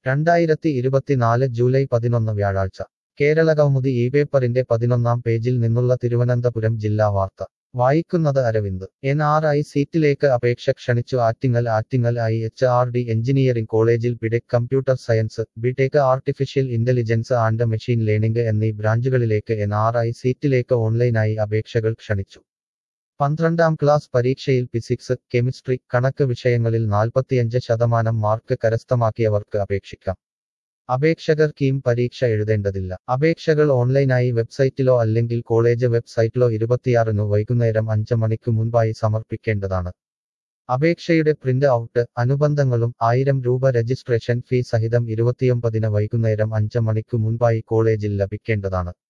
രണ്ടായിരത്തി ഇരുപത്തിനാല് ജൂലൈ പതിനൊന്ന് വ്യാഴാഴ്ച കേരള കൗമുദി ഈ പേപ്പറിന്റെ പതിനൊന്നാം പേജിൽ നിന്നുള്ള തിരുവനന്തപുരം ജില്ലാ വാർത്ത വായിക്കുന്നത് അരവിന്ദ് എൻ ആർ ഐ സീറ്റിലേക്ക് അപേക്ഷ ക്ഷണിച്ചു Attingal Attingal I H R D engineering കോളേജിൽ BTech computer science BTech artificial intelligence and machine learning എന്നീ ബ്രാഞ്ചുകളിലേക്ക് എൻ ആർ ഐ സീറ്റിലേക്ക് ഓൺലൈനായി അപേക്ഷകൾ ക്ഷണിച്ചു പന്ത്രണ്ടാം ക്ലാസ് പരീക്ഷയിൽ ഫിസിക്സ് കെമിസ്ട്രി കണക്ക് വിഷയങ്ങളിൽ നാൽപ്പത്തിയഞ്ച് ശതമാനം മാർക്ക് കരസ്ഥമാക്കിയവർക്ക് അപേക്ഷിക്കാം അപേക്ഷകർ കീം പരീക്ഷ എഴുതേണ്ടതില്ല അപേക്ഷകൾ ഓൺലൈനായി വെബ്സൈറ്റിലോ അല്ലെങ്കിൽ കോളേജ് വെബ്സൈറ്റിലോ ഇരുപത്തിയാറിനു വൈകുന്നേരം അഞ്ച് മണിക്കു മുൻപായി സമർപ്പിക്കേണ്ടതാണ് അപേക്ഷയുടെ പ്രിന്റ് ഔട്ട് അനുബന്ധങ്ങളും ആയിരം രൂപ രജിസ്ട്രേഷൻ ഫീ സഹിതം ഇരുപത്തിയൊമ്പതിന് വൈകുന്നേരം അഞ്ച് മണിക്കു മുൻപായി കോളേജിൽ ലഭിക്കേണ്ടതാണ്